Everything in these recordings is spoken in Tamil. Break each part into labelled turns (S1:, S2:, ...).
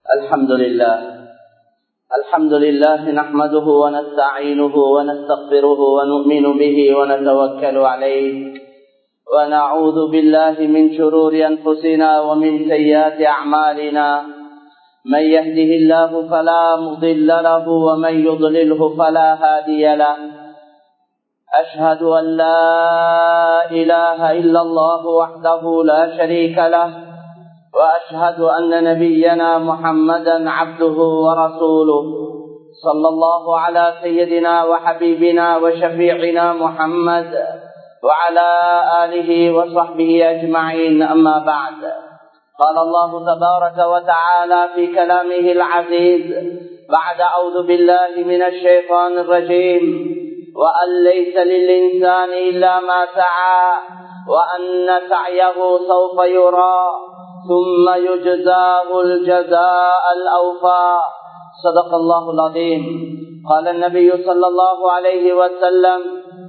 S1: الحمد لله الحمد لله نحمده ونستعينه ونستغفره ونؤمن به ونتوكل عليه ونعوذ بالله من شرور أنفسنا ومن سيئات أعمالنا من يهده الله فلا مضل له ومن يضلله فلا هادي له أشهد أن لا إله إلا الله وحده لا شريك له وأشهد أن نبينا محمدا عبده ورسوله صلى الله على سيدنا وحبيبنا وشفيعنا محمد وعلى آله وصحبه أجمعين أما بعد قال الله تبارك وتعالى في كلامه العزيز بعد أعوذ بالله من الشيطان الرجيم وأن ليس للإنسان إلا ما سعى وأن سعيه سوف يرى ثم يجزاه الجزاء الأوفى صدق الله العظيم قال النبي صلى الله عليه وسلم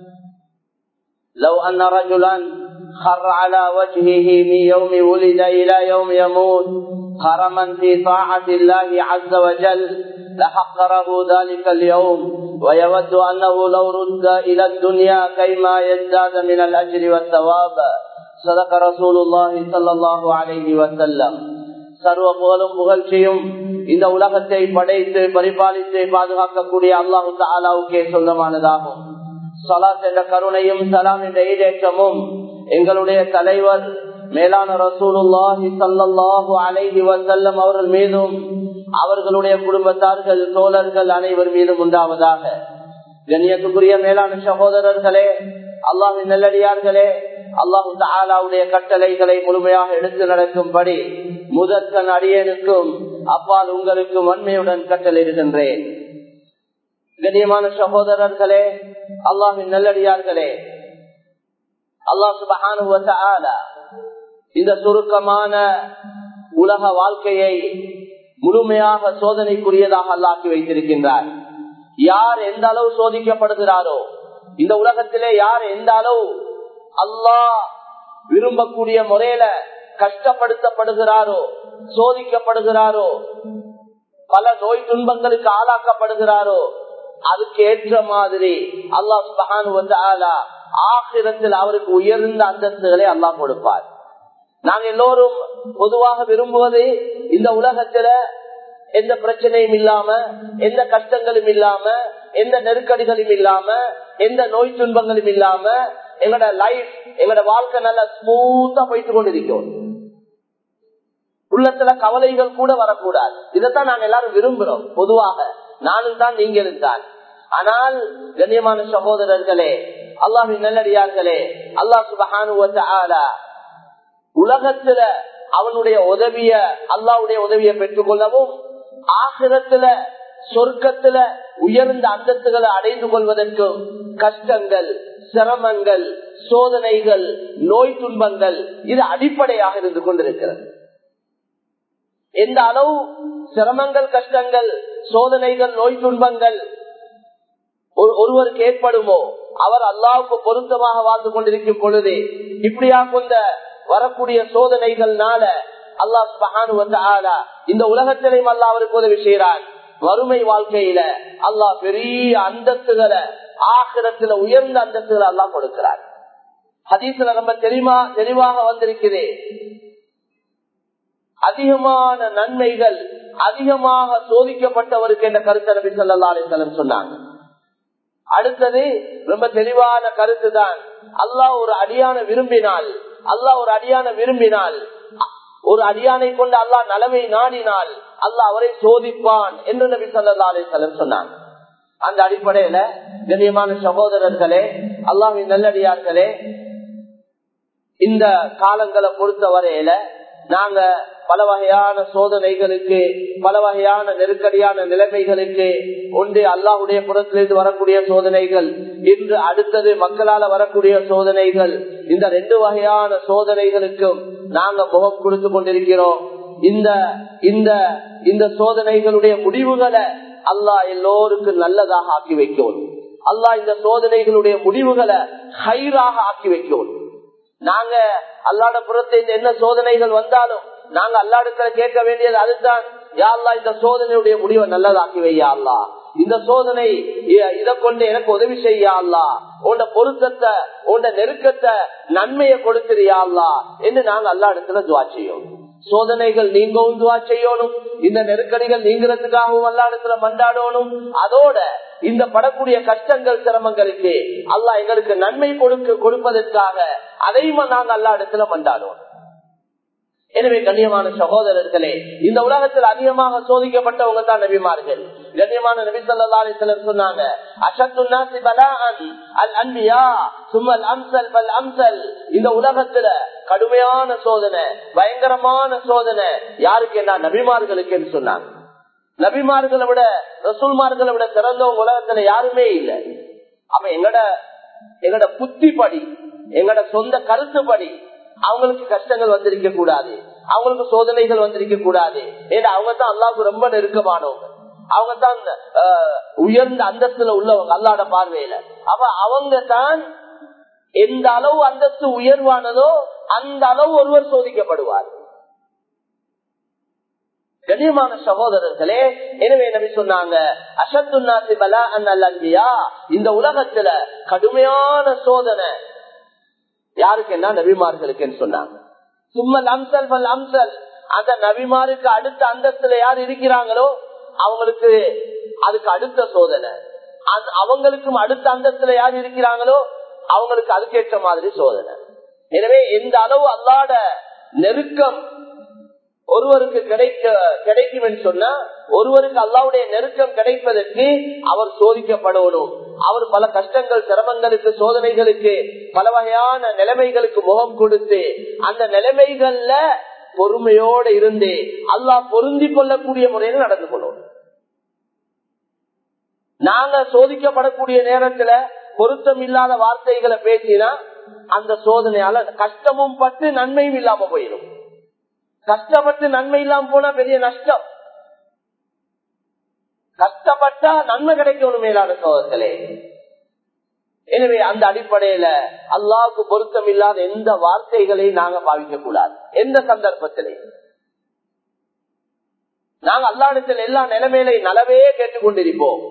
S1: لو أن رجلا خر على وجهه من يوم ولد إلى يوم يموت خرما في طاعة الله عز وجل لحقره ذلك اليوم ويود أنه لو رد إلى الدنيا كيما يزداد من الأجر والثواب صدق رسول الله صلى الله عليه وسلم சர்வ புகழும் புகழ்ச்சியும் இந்த உலகத்தை படைத்து பரிபாலித்து பாதுகாக்கக்கூடிய அல்லாஹு தாலாவுக்கே சொந்தமானதாகும் சலாத் என்ற கருணையும் சலாம் என்ற ஈடேற்றமும் எங்களுடைய தலைவர் மேலான ரசூலுல்லாஹி சல்லாஹூ அலைஹி வசல்லம் அவர்கள் மீதும் அவர்களுடைய குடும்பத்தார்கள் தோழர்கள் அனைவர் மீதும் உண்டாவதாக கண்ணியத்துக்குரிய மேலான சகோதரர்களே அல்லாஹின் நல்லடியார்களே அல்லாஹு தாலாவுடைய கட்டளைகளை முழுமையாக எடுத்து நடக்கும்படி முதற்கன் அடியனுக்கும் அப்பால் உங்களுக்கும் வன்மையுடன் கட்டளையிடுகின்றேன் கண்ணியமான சகோதரர்களே அல்லாஹின் நல்லடியார்களே அல்லாஹ் சுபஹான இந்த சுருக்கமான உலக வாழ்க்கையை முழுமையாக சோதனைக்குரியதாக அல்லாக்கி வைத்திருக்கின்றார் யார் எந்த அளவு சோதிக்கப்படுகிறாரோ இந்த உலகத்திலே யார் எந்த அளவு அல்லாஹ் விரும்பக்கூடிய முறையில கஷ்டப்படுத்தப்படுகிறாரோ சோதிக்கப்படுகிறாரோ பல நோய் துன்பங்களுக்கு ஆளாக்கப்படுகிறாரோ அதுக்கு ஏற்ற மாதிரி அல்லாஹ் சுபஹானு ஆசிரத்தில் அவருக்கு உயர்ந்த அந்தஸ்துகளை அல்லாஹ் கொடுப்பார் நாங்க எல்லோரும் பொதுவாக விரும்புவது இந்த உலகத்துல எந்த பிரச்சனையும் இல்லாம எந்த கஷ்டங்களும் இல்லாம எந்த நெருக்கடிகளும் இல்லாம எந்த நோய் துன்பங்களும் இல்லாம எங்களோட லைஃப் எங்களோட வாழ்க்கை நல்லா ஸ்மூத்தா போயிட்டு கொண்டிருக்கோம் உள்ளத்துல கவலைகள் கூட வரக்கூடாது இதைத்தான் நாங்க எல்லாரும் விரும்புறோம் பொதுவாக நானும் தான் நீங்களும் தான் ஆனால் கண்ணியமான சகோதரர்களே அல்லாஹின் நல்லடியார்களே அல்லாஹ் சுபஹானுவத்த உலகத்துல அவனுடைய உதவிய அல்லாவுடைய உதவியை பெற்றுக் கொள்ளவும் ஆசிரத்துல சொர்க்கத்துல உயர்ந்த அந்தஸ்துகளை அடைந்து கொள்வதற்கும் கஷ்டங்கள் சிரமங்கள் சோதனைகள் நோய் துன்பங்கள் இது அடிப்படையாக இருந்து கொண்டிருக்கிறது எந்த அளவு சிரமங்கள் கஷ்டங்கள் சோதனைகள் நோய் துன்பங்கள் ஒருவருக்கு ஏற்படுமோ அவர் அல்லாவுக்கு பொருத்தமாக வாழ்ந்து கொண்டிருக்கும் பொழுது இப்படியா கொண்ட வரக்கூடிய சோதனைகள்னால அல்லாஹ் மகானு வந்த ஆளா இந்த உலகத்திலையும் அல்லா அவருக்கு உதவி செய்யறான் வறுமை வாழ்க்கையில அல்லாஹ் பெரிய அந்தஸ்துகளை ஆகிரத்துல உயர்ந்த அந்தஸ்துகளை அல்லாஹ் கொடுக்கிறார் ஹதீஸ்ல ரொம்ப தெளிவா தெளிவாக வந்திருக்குது அதிகமான நன்மைகள் அதிகமாக சோதிக்கப்பட்டவருக்கு என்ற கருத்து நபி சொல்லா அலிசலம் சொன்னாங்க அடுத்தது ரொம்ப தெளிவான கருத்து தான் அல்லாஹ் ஒரு அடியான விரும்பினால் அல்லாஹ் ஒரு அடியான விரும்பினால் ஒரு அடியானை கொண்டு அல்லாஹ் நலவை நாடினால் அல்லாஹ் அவரை சோதிப்பான் என்று நபி சொல்லா அலிசலம் சொன்னாங்க அந்த அடிப்படையில கண்ணியமான சகோதரர்களே அல்லாஹின் நல்லடியார்களே இந்த காலங்களை பொறுத்த வரையில நாங்க பல வகையான சோதனைகளுக்கு பல வகையான நெருக்கடியான நிலைமைகளுக்கு ஒன்று அல்லாஹுடைய புறத்திலிருந்து வரக்கூடிய சோதனைகள் இன்று அடுத்தது மக்களால வரக்கூடிய சோதனைகள் இந்த ரெண்டு வகையான சோதனைகளுக்கும் நாங்க முகம் கொடுத்து கொண்டிருக்கிறோம் இந்த இந்த இந்த சோதனைகளுடைய முடிவுகளை அல்லாஹ் எல்லோருக்கும் நல்லதாக ஆக்கி வைக்கணும் அல்லாஹ் இந்த சோதனைகளுடைய முடிவுகளை ஹைராக ஆக்கி வைக்கணும் நாங்க அல்லாட புறத்தை என்ன சோதனைகள் வந்தாலும் நாங்க அல்லாடத்துல கேட்க வேண்டியது அதுதான் யாழ்லா இந்த சோதனையுடைய முடிவை நல்லதாக்கி வையா அல்லா இந்த சோதனை இதை கொண்டு எனக்கு உதவி செய்யா அல்லா உன்ட பொருத்தத்தை உன்ட நெருக்கத்தை நன்மையை கொடுத்துறியா அல்லா என்று நாங்க அல்லா இடத்துல துவா செய்யும் சோதனைகள் நீங்கவும் துவா செய்யணும் இந்த நெருக்கடிகள் நீங்கிறதுக்காகவும் அல்லா இடத்துல மண்டாடணும் அதோட இந்த படக்கூடிய கஷ்டங்கள் சிரமங்களுக்கு அல்லா எங்களுக்கு நன்மை கொடுக்க கொடுப்பதற்காக அதையும் நாங்க அல்லா இடத்துல மண்டாடணும் எனவே கண்ணியமான சகோதரர்களே இந்த உலகத்தில் அதிகமாக சோதிக்கப்பட்டவங்க தான் நபிமார்கள் கண்ணியமான நபி சொல்லா சிலர் சொன்னாங்க இந்த உலகத்துல கடுமையான சோதனை பயங்கரமான சோதனை யாருக்கு என்ன நபிமார்களுக்கு சொன்னாங்க நபிமார்களை விட ரசூல்மார்களை விட சிறந்தவங்க உலகத்துல யாருமே இல்லை அப்ப எங்கட எங்கட புத்திப்படி எங்கட சொந்த கருத்துப்படி அவங்களுக்கு கஷ்டங்கள் வந்திருக்க கூடாது அவங்களுக்கு சோதனைகள் வந்திருக்க கூடாது ஏன்னா அவங்க தான் அல்லாவுக்கு ரொம்ப நெருக்கமானவங்க அவங்க தான் உயர்ந்த அந்தஸ்துல உள்ளவங்க அல்லாட பார்வையில அப்ப அவங்க தான் எந்த அளவு அந்தஸ்து உயர்வானதோ அந்த அளவு ஒருவர் சோதிக்கப்படுவார் கண்ணியமான சகோதரர்களே எனவே நபி சொன்னாங்க அசத்துநாசி பலா அன்பியா இந்த உலகத்துல கடுமையான சோதனை யாருக்கு என்ன நபிமார்களுக்கு சொன்னாங்க சும்மல் அம்சல் பல் அம்சல் அந்த நபிமாருக்கு அடுத்த அந்தஸ்துல யார் இருக்கிறாங்களோ அவங்களுக்கு அதுக்கு அடுத்த சோதனை அவங்களுக்கும் அடுத்த அந்தஸ்துல யார் இருக்கிறாங்களோ அவங்களுக்கு அதுக்கேற்ற மாதிரி சோதனை எனவே எந்த அளவு அல்லாட நெருக்கம் ஒருவருக்கு கிடைக்க கிடைக்கும் என்று சொன்னா ஒருவருக்கு அல்லாவுடைய நெருக்கம் கிடைப்பதற்கு அவர் சோதிக்கப்படணும் அவர் பல கஷ்டங்கள் சிரமங்களுக்கு சோதனைகளுக்கு பல வகையான நிலைமைகளுக்கு முகம் கொடுத்து அந்த நிலைமைகள்ல பொறுமையோட இருந்து அல்லாஹ் பொருந்தி கொள்ளக்கூடிய முறையில் நடந்து கொள்ளணும் நாங்க சோதிக்கப்படக்கூடிய நேரத்துல பொருத்தம் இல்லாத வார்த்தைகளை பேசினா அந்த சோதனையால கஷ்டமும் பட்டு நன்மையும் இல்லாம போயிடும் கஷ்டப்பட்டு நன்மை இல்லாம போனா பெரிய நஷ்டம் கஷ்டப்பட்டா நன்மை கிடைக்கணும் மேலான சோதர்களே எனவே அந்த அடிப்படையில அல்லாவுக்கு பொருத்தம் இல்லாத எந்த வார்த்தைகளையும் நாங்க பாவிக்க கூடாது எந்த சந்தர்ப்பத்திலே நாங்க அல்லாடத்தில் எல்லா நிலைமையிலையும் நலவே கேட்டுக்கொண்டிருப்போம்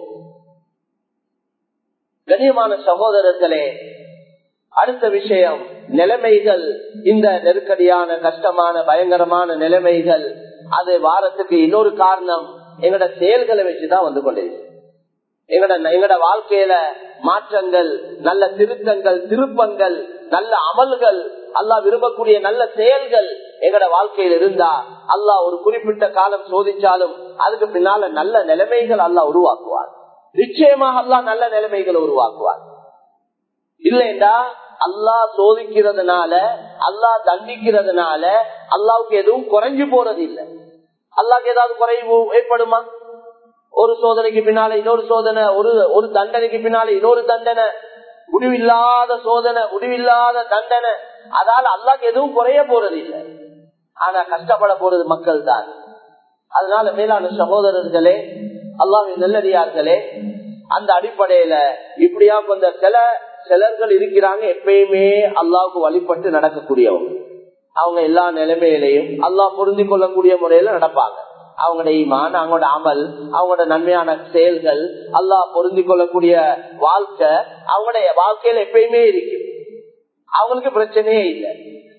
S1: கண்ணியமான சகோதரர்களே அடுத்த விஷயம் நிலைமைகள் இந்த நெருக்கடியான கஷ்டமான பயங்கரமான நிலைமைகள் அது வாரத்துக்கு இன்னொரு காரணம் எங்கட செயல்களை வச்சுதான் வந்து கொண்டிருக்கு எங்கட எங்கட வாழ்க்கையில மாற்றங்கள் நல்ல திருத்தங்கள் திருப்பங்கள் நல்ல அமல்கள் அல்லாஹ் விரும்பக்கூடிய நல்ல செயல்கள் எங்கட வாழ்க்கையில் இருந்தா அல்லாஹ் ஒரு குறிப்பிட்ட காலம் சோதிச்சாலும் அதுக்கு பின்னால நல்ல நிலைமைகள் அல்லாஹ் உருவாக்குவார் நிச்சயமாக அல்லாஹ் நல்ல நிலைமைகளை உருவாக்குவார் இல்லைண்டா அல்லாஹ் சோதிக்கிறதுனால அல்லாஹ் தண்டிக்கிறதுனால அல்லாவுக்கு எதுவும் குறைஞ்சு போறது இல்லை அல்லாவுக்கு ஏதாவது குறைவு ஏற்படுமா ஒரு சோதனைக்கு பின்னால இன்னொரு சோதனை ஒரு ஒரு தண்டனைக்கு பின்னால இன்னொரு தண்டனை முடிவில்லாத சோதனை முடிவில்லாத தண்டனை அதால அல்லாக்கு எதுவும் குறைய போறது இல்லை ஆனா கஷ்டப்பட போறது மக்கள் தான் அதனால மேலான சகோதரர்களே அல்லாவின் நல்லடியார்களே அந்த அடிப்படையில இப்படியா கொஞ்சம் சில சிலர்கள் இருக்கிறாங்க எப்பயுமே அல்லாவுக்கு வழிபட்டு நடக்கக்கூடியவங்க அவங்க எல்லா நிலைமையிலையும் அல்லாஹ் பொருந்தி கொள்ளக்கூடிய முறையில நடப்பாங்க அவங்களோட ஈமான் அவங்களோட அமல் அவங்களோட நன்மையான செயல்கள் அல்லாஹ் பொருந்தி கொள்ளக்கூடிய வாழ்க்கை அவங்களுடைய வாழ்க்கையில எப்பயுமே இருக்கு அவங்களுக்கு பிரச்சனையே இல்லை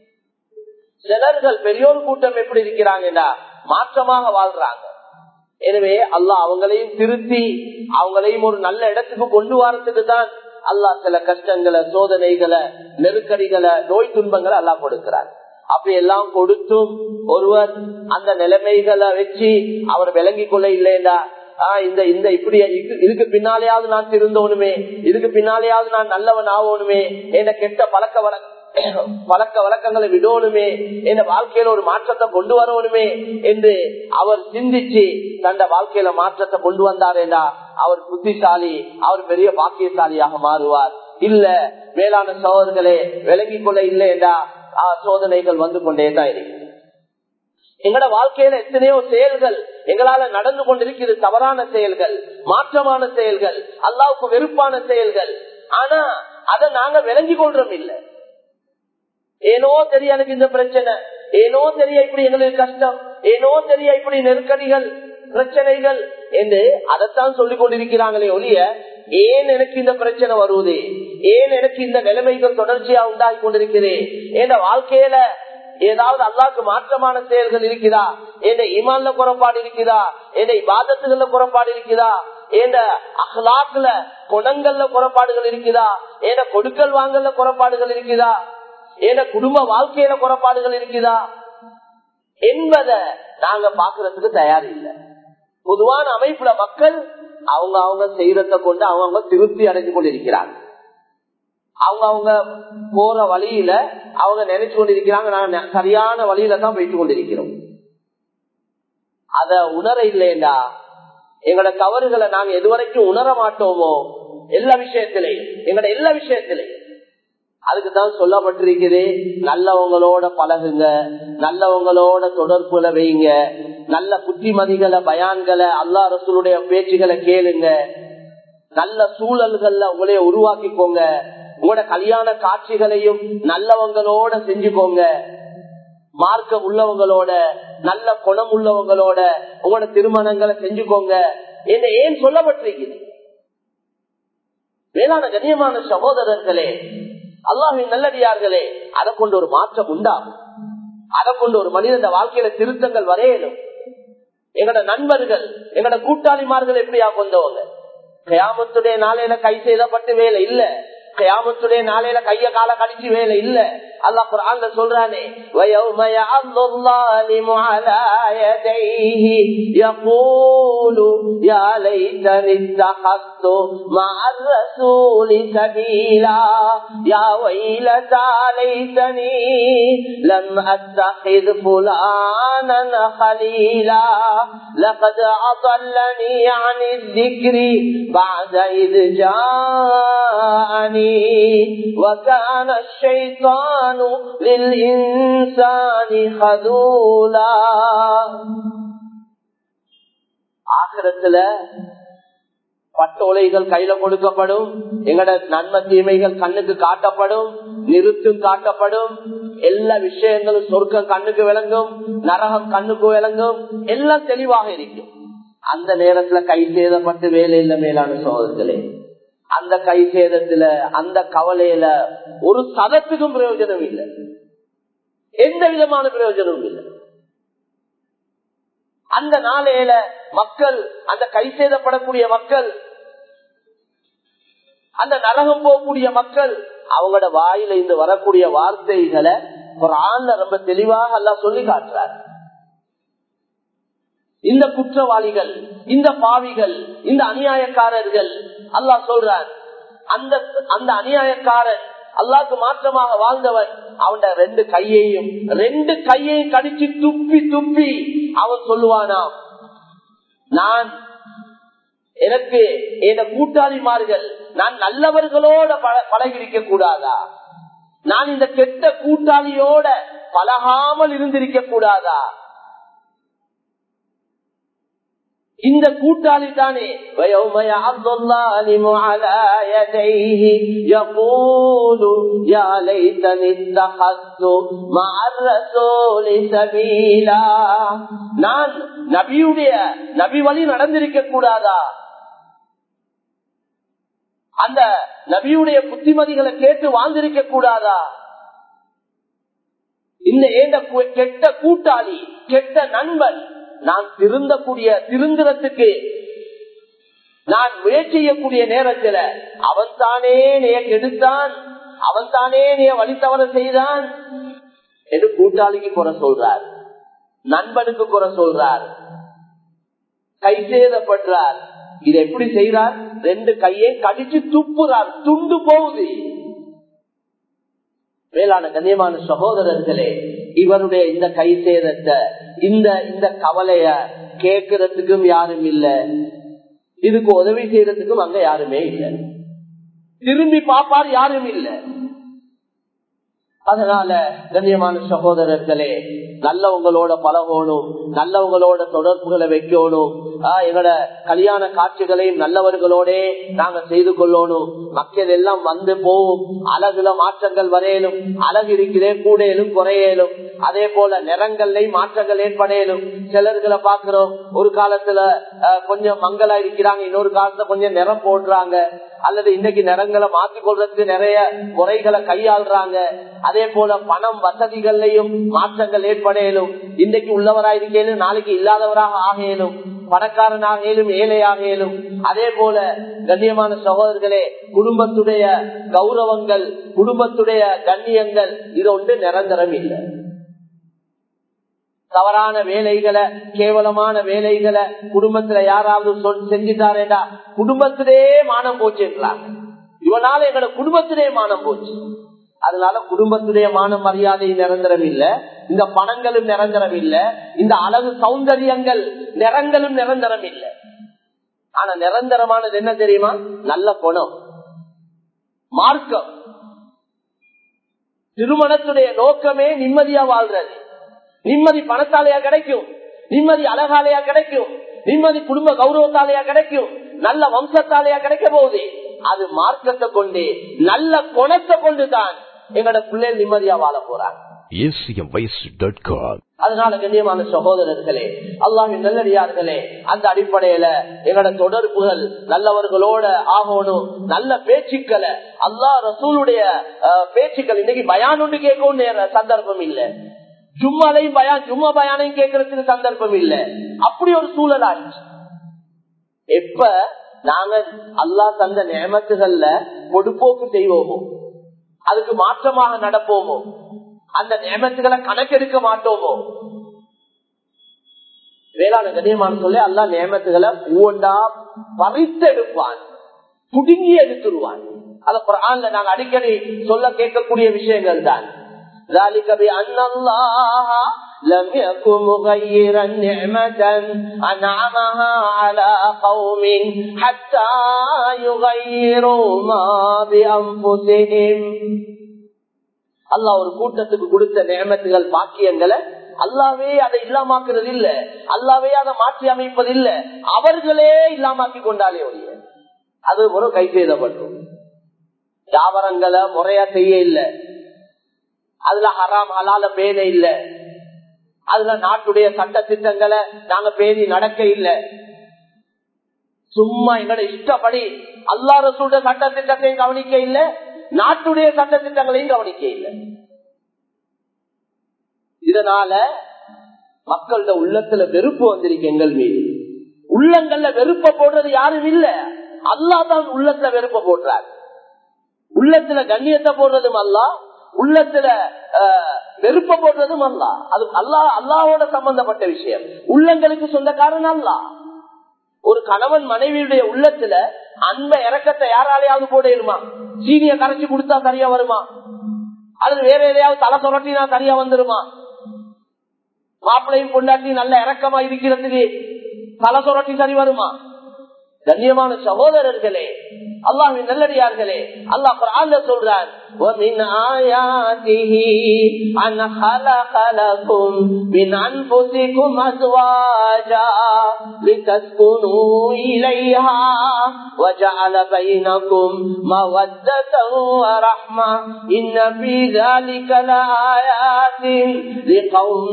S1: சிலர்கள் பெரியோர் கூட்டம் எப்படி இருக்கிறாங்கன்னா மாற்றமாக வாழ்றாங்க எனவே அல்லாஹ் அவங்களையும் திருத்தி அவங்களையும் ஒரு நல்ல இடத்துக்கு கொண்டு வரத்துக்கு தான் அல்லாஹ் சில கஷ்டங்களை சோதனைகளை நெருக்கடிகளை நோய் துன்பங்களை அல்லாஹ் கொடுக்கிறார் அப்படி எல்லாம் கொடுத்தும் ஒருவர் அந்த நிலைமைகளை வச்சு அவர் விளங்கி கொள்ள இல்லைண்டா ஆஹ் இந்த இந்த இப்படி இதுக்கு பின்னாலேயாவது நான் திருந்தோணுமே இதுக்கு பின்னாலேயாவது நான் நல்லவன் ஆகணுமே என்ன கெட்ட பழக்க வழக்க பழக்க வழக்கங்களை விடணுமே என் வாழ்க்கையில ஒரு மாற்றத்தை கொண்டு வரணுமே என்று அவர் சிந்திச்சு தந்த வாழ்க்கையில மாற்றத்தை கொண்டு வந்தாரேண்டா அவர் புத்திசாலி அவர் பெரிய பாக்கியசாலியாக மாறுவார் இல்ல மேலான சோதர்களே விளங்கிக் கொள்ள இல்லையண்டா சோதனைகள் வந்து கொண்டே தான் இருக்கு எங்கட வாழ்க்கையில எத்தனையோ செயல்கள் எங்களால நடந்து கொண்டிருக்கிறது தவறான செயல்கள் மாற்றமான செயல்கள் அல்லாவுக்கு வெறுப்பான செயல்கள் ஆனா அதை நாங்க விளங்கி கொள்றோம் இல்லை ஏனோ தெரியும் எனக்கு இந்த பிரச்சனை ஏனோ தெரிய இப்படி எங்களுக்கு கஷ்டம் ஏனோ தெரிய இப்படி நெருக்கடிகள் பிரச்சனைகள் என்று அதைத்தான் சொல்லிக் கொண்டிருக்கிறாங்களே ஒழிய ஏன் எனக்கு இந்த பிரச்சனை வருவது ஏன் எனக்கு இந்த நிலைமைகள் தொடர்ச்சியா உண்டாகி கொண்டிருக்கிறேன் என் வாழ்க்கையில ஏதாவது அல்லாக்கு மாற்றமான செயல்கள் இருக்குதா என் இமான்ல குறைபாடு இருக்குதா என் இபாதத்துகள்ல குறைபாடு இருக்குதா என் அஹ்லாக்குல குணங்கள்ல குறைபாடுகள் இருக்குதா என் கொடுக்கல் வாங்கல்ல குறைபாடுகள் இருக்குதா என் குடும்ப வாழ்க்கையில குறைபாடுகள் இருக்குதா என்பதை நாங்க பாக்குறதுக்கு தயார் இல்லை பொதுவான அமைப்புல மக்கள் அவங்க அவங்க செய்யறத கொண்டு அவங்க அவங்க திருப்தி அடைஞ்சு கொண்டிருக்கிறாங்க அவங்க அவங்க போற வழியில அவங்க நினைச்சு கொண்டிருக்கிறாங்க நான் சரியான வழியில தான் போயிட்டு கொண்டிருக்கிறோம் அத உணர இல்லைண்டா எங்களோட தவறுகளை நாங்க எதுவரைக்கும் உணர மாட்டோமோ எல்லா விஷயத்திலையும் எங்களோட எல்லா திலையும் அதுக்கு தான் சொல்லப்பட்டிருக்குது நல்லவங்களோட பழகுங்க நல்லவங்களோட தொடர்புல வைங்க நல்ல புத்திமதிகளை பயான்களை அல்லா ரசூலுடைய பேச்சுகளை கேளுங்க நல்ல சூழல்கள்ல உங்களைய உருவாக்கிக்கோங்க உங்களோட கல்யாண காட்சிகளையும் நல்லவங்களோட செஞ்சுக்கோங்க மார்க்கம் உள்ளவங்களோட நல்ல குணம் உள்ளவங்களோட உங்களோட திருமணங்களை செஞ்சுக்கோங்க என்ன ஏன் சொல்லப்பட்டிருக்குது மேலான கண்ணியமான சகோதரர்களே அல்லாஹின் நல்லடியார்களே அதை கொண்டு ஒரு மாற்றம் உண்டாகும் அதை கொண்டு ஒரு மனிதன் வாழ்க்கையில திருத்தங்கள் வரையலும் எங்கட நண்பர்கள் எங்கட கூட்டாளிமார்கள் எப்படியா கொண்டவங்க கயாமத்துடைய நாளையில கை செய்தப்பட்டு வேலை இல்ல கயாமத்துடைய நாளையில கைய கால கழிச்சு வேலை இல்ல அல்லா குரான் சொல்றானே يا ليتني اتخذت مع الرسول سبيلا يا ويلتى ليتني لم اتخذ فلانا خليلا لقد اضلني عن الذكر بعد اذ جاءني وكان الشيطان للإنسان خذولا ஆசிரத்துல பட்டோலைகள் கையில கொடுக்கப்படும் எங்கட நன்மை தீமைகள் கண்ணுக்கு காட்டப்படும் நிறுத்தும் காட்டப்படும் எல்லா விஷயங்களும் சொர்க்கம் கண்ணுக்கு விளங்கும் நரகம் கண்ணுக்கு விளங்கும் எல்லாம் தெளிவாக இருக்கும் அந்த நேரத்துல கை சேதப்பட்டு வேலை இல்ல மேலான சோதர்களே அந்த கை சேதத்துல அந்த கவலையில ஒரு சதத்துக்கும் பிரயோஜனம் இல்லை எந்த விதமான பிரயோஜனமும் இல்லை அந்த நாளையில மக்கள் அந்த கை சேதப்படக்கூடிய மக்கள் அந்த நரகம் போகக்கூடிய மக்கள் அவங்களோட வாயில இருந்து வரக்கூடிய வார்த்தைகளை ஒரு ஆண்ல ரொம்ப தெளிவாக எல்லாம் சொல்லி காட்டுறார் இந்த குற்றவாளிகள் இந்த பாவிகள் இந்த அநியாயக்காரர்கள் அல்லாஹ் சொல்றார் அந்த அந்த அநியாயக்காரன் அல்லாக்கு மாற்றமாக வாழ்ந்தவன் அவன் ரெண்டு கையையும் ரெண்டு கையையும் கடிச்சு துப்பி துப்பி அவன் சொல்லுவானாம் நான் எனக்கு என் கூட்டாளிமார்கள் நான் நல்லவர்களோட பழகிருக்க கூடாதா நான் இந்த கெட்ட கூட்டாளியோட பழகாமல் இருந்திருக்க கூடாதா இந்த கூட்டாளி தானே நான் நபியுடைய நபி வழி நடந்திருக்க கூடாதா அந்த நபியுடைய புத்திமதிகளை கேட்டு வாழ்ந்திருக்க கூடாதா இந்த ஏண்ட கெட்ட கூட்டாளி கெட்ட நண்பன் நான் திருந்தக்கூடிய திருந்துறதுக்கு நான் முயற்சி செய்யக்கூடிய நேரத்தில் அவன் தானே நீ கெடுத்தான் அவன் தானே நீ வழித்தவர செய்தான் என்று கூட்டாளிக்கு குறை சொல்றார் நண்பனுக்கு குறை சொல்றார் கை சேதப்படுறார் இதை எப்படி செய்யறார் ரெண்டு கையை கடிச்சு துப்புறார் துண்டு போகுது மேலான கண்ணியமான சகோதரர்களே இவருடைய இந்த கை சேதத்தை இந்த இந்த கவலைய கேட்கறதுக்கும் யாரும் இல்ல இதுக்கு உதவி செய்யறதுக்கும் அங்க யாருமே இல்ல திரும்பி பாப்பார் யாரும் இல்ல அதனால கண்ணியமான சகோதரர்களே நல்லவங்களோட பழகணும் நல்லவங்களோட தொடர்புகளை வைக்கணும் ஆஹ் எங்களோட கல்யாண காட்சிகளையும் நல்லவர்களோட நாங்க செய்து கொள்ளணும் மக்கள் எல்லாம் வந்து போகும் அழகுல மாற்றங்கள் வரையலும் அழகு இருக்கிறே கூடையிலும் குறையலும் அதே போல நிறங்கள்லயும் மாற்றங்கள் ஏற்படையலும் சிலர்களை பாக்குறோம் ஒரு காலத்துல ஆஹ், கொஞ்சம் மங்களா இருக்கிறாங்க இன்னொரு காலத்துல கொஞ்சம் நிறம் போடுறாங்க அல்லது இன்னைக்கு நிறங்களை மாற்றிக் கொள்றதுக்கு நிறைய முறைகளை கையாளுறாங்க அதே போல பணம் வசதிகள்லையும் மாற்றங்கள் ஏற்படையலும் இன்றைக்கு உள்ளவராயிருக்கேனும் நாளைக்கு இல்லாதவராக ஆகையிலும் பணக்காரனாக இயலும் ஏழையாக இயலும் அதே போல கண்ணியமான சகோதரர்களே குடும்பத்துடைய கௌரவங்கள் குடும்பத்துடைய கண்ணியங்கள் இது ஒன்று நிரந்தரம் இல்லை தவறான வேலைகளை கேவலமான வேலைகளை குடும்பத்துல யாராவது சொல் செஞ்சுட்டாரேடா குடும்பத்திலே மானம் போச்சுன்றாங்க இவனால எங்களோட குடும்பத்திலே மானம் போச்சு அதனால குடும்பத்துடைய மான மரியாதை நிரந்தரம் இல்ல இந்த பணங்களும் நிரந்தரம் இல்ல இந்த அழகு சௌந்தரியங்கள் நிறங்களும் நிரந்தரம் இல்ல ஆனா நிரந்தரமானது என்ன தெரியுமா நல்ல குணம் மார்க்கம் திருமணத்துடைய நோக்கமே நிம்மதியா வாழ்றது நிம்மதி பணத்தாலையா கிடைக்கும் நிம்மதி அழகாலையா கிடைக்கும் நிம்மதி குடும்ப கௌரவத்தாலையா கிடைக்கும் நல்ல வம்சத்தாலையா கிடைக்க போகுது அது மார்க்கத்தை கொண்டு நல்ல குணத்தை கொண்டுதான் எங்களோட பிள்ளைகள் நிம்மதியா வாழ போறாங்க
S2: acmvoice.com
S1: அதனால கண்ணியமான சகோதரர்களே அல்லாஹின் நல்லடியார்களே அந்த அடிப்படையில எங்களோட தொடர்புகள் நல்லவர்களோட ஆகணும் நல்ல பேச்சுக்களை அல்லாஹ் ரசூலுடைய அஹ், பேச்சுக்கள் இன்னைக்கு பயான் ஒன்று கேட்கவும் நேர- சந்தர்ப்பம் இல்ல ஜும்மாலையும் பயான் ஜும்மா பயானையும் கேட்கறதுக்கு சந்தர்ப்பம் இல்ல அப்படி ஒரு சூழல் ஆயிடுச்சு எப்ப நாங்க அல்லாஹ் தந்த நியமத்துகள்ல பொடுப்போக்கு செய்வோமோ அதுக்கு மாற்றமாக நடப்போமோ அந்த நியமத்துகளை கணக்கெடுக்க மாட்டோமோ வேளாண் கண்ணியமான சொல்லி அல்லா நியமத்துகளை ஒவ்வொன்றா பறித்தெடுப்பான் புடுங்கி எடுத்துருவான் அத குரான்ல நாங்க அடிக்கடி சொல்ல கேட்கக்கூடிய விஷயங்கள் தான் ذلك بأن الله لم يكن مغيرا نعمة أنعمها على قوم حتى يغيروا ما بأنفسهم அல்லாஹ் ஒரு கூட்டத்துக்கு கொடுத்த நியமத்துகள் பாக்கியங்களை அல்லாவே அதை இல்லாமாக்குறது இல்ல அல்லாவே அதை மாற்றி அமைப்பது இல்ல அவர்களே இல்லாமாக்கி கொண்டாலே ஒழிய அது ஒரு கை செய்தப்படும் வியாபாரங்களை முறையா செய்ய இல்ல அதுல ஹராம் ஹலால பேண இல்ல அதுல நாட்டுடைய சட்ட திட்டங்களை நாங்க பேணி நடக்க இல்ல சும்மா எங்களோட இஷ்டப்படி அல்லா ரசூட சட்ட திட்டத்தையும் கவனிக்க இல்ல நாட்டுடைய சட்ட திட்டங்களையும் கவனிக்க இல்லை இதனால மக்களோட உள்ளத்துல வெறுப்பு வந்திருக்கு எங்கள் மீது உள்ளங்கள்ல வெறுப்ப போடுறது யாரும் இல்ல அல்லா தான் உள்ளத்துல வெறுப்ப போடுறார் உள்ளத்துல கண்ணியத்தை போடுறதும் அல்ல உள்ளத்துல ஆஹ், வெறுப்ப போடுறதும் அல்ல அது அல்லா அல்லாவோட சம்பந்தப்பட்ட விஷயம் உள்ளங்களுக்கு சொந்தக்காரன் அல்ல ஒரு கணவன் மனைவியுடைய உள்ளத்துல அன்ப இறக்கத்தை யாராலையாவது போடுமா சீனிய கரைச்சி கொடுத்தா சரியா வருமா அல்லது வேற எதையாவது தலை சுரட்டினா சரியா வந்துருமா மாப்பிள்ளையும் பொண்டாட்டி நல்ல இறக்கமா இருக்கிறதுக்கு தலை சுரட்டி சரி வருமா கண்ணியமான சகோதரர்களே அல்லாஹின் நல்லடியார்களே அல்லாஹ் குர்ஆன்ல சொல்றான் وَمِنْ آيَاتِهِ أَنْ خَلَقَ لَكُمْ مِنْ أَنْفُسِكُمْ أَزْوَاجًا لِتَسْكُنُوا إِلَيْهَا وَجَعَلَ بَيْنَكُمْ مَوَدَّةً وَرَحْمَةً إِنَّ فِي ذَلِكَ لَآيَاتٍ لِقَوْمٍ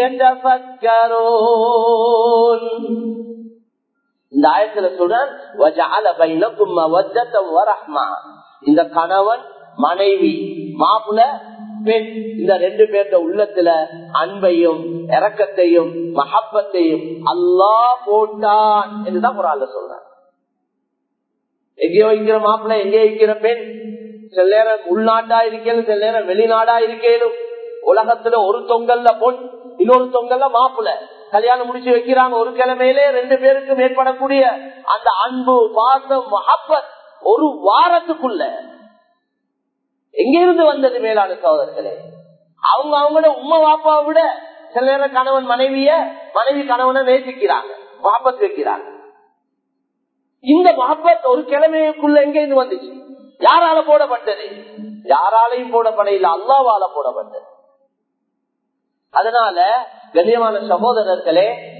S1: يَتَفَكَّرُونَ இந்த ஆயத்துல சொல்றான் இந்த கணவன் மனைவி மாப்பிள பெண் இந்த ரெண்டு பேர்த்த உள்ளத்துல அன்பையும் இரக்கத்தையும் மஹப்பத்தையும் அல்லாஹ் போட்டான் என்றுதான் குரான்ல சொல்றான் எங்கேயோ இருக்கிற மாப்பிள்ள எங்கேயோ இருக்கிற பெண் சில நேரம் உள்நாட்டா இருக்கேனும் சில நேரம் வெளிநாடா இருக்கேனும் உலகத்துல ஒரு தொங்கல்ல பொன் இன்னொரு தொங்கல்ல மாப்பிள்ள கல்யாணம் முடிச்சு வைக்கிறாங்க ஒரு கிழமையிலே ரெண்டு பேருக்கும் ஏற்படக்கூடிய அந்த அன்பு பாசம் மஹப்பத் ஒரு வாரத்துக்குள்ள எங்க இருந்து வந்தது மேலான சோதர்களே அவங்க அவங்களோட உமா வாப்பாவை விட சில நேரம் கணவன் மனைவிய மனைவி கணவனை நேசிக்கிறாங்க மஹப்பத் வைக்கிறாங்க இந்த மஹப்பத் ஒரு கிழமைக்குள்ள எங்க இருந்து வந்துச்சு யாரால போடப்பட்டது யாராலையும் போடப்படையில அல்லாவால போடப்பட்டது அதனால கண்ணியமான சகோதரர்களே